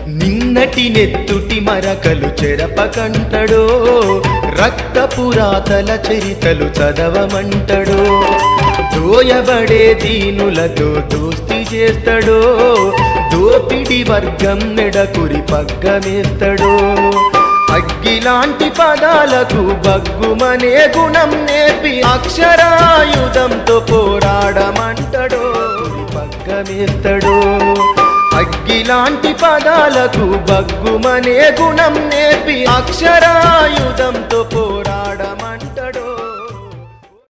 నిన్నటి నెత్తుటి మరకలు చెరపకంటడో రక్త పురాతల చరితలు చదవమంటడో దోయబడే దీనులతో దోస్తి చేస్తాడో దోపిడి వర్గం నెడకురి పగ్గమేస్తాడో అగ్గిలాంటి పదాలకు బగ్గుమనే గుణం నేర్పి అక్షరాయుధంతో పోరాడమంటడో పగ్గమేస్తాడో అగ్గిలాంటి పదాలకు బగ్గుమనే గుణం నేర్పి అక్షరాయుధంతో పోరాడమంటడో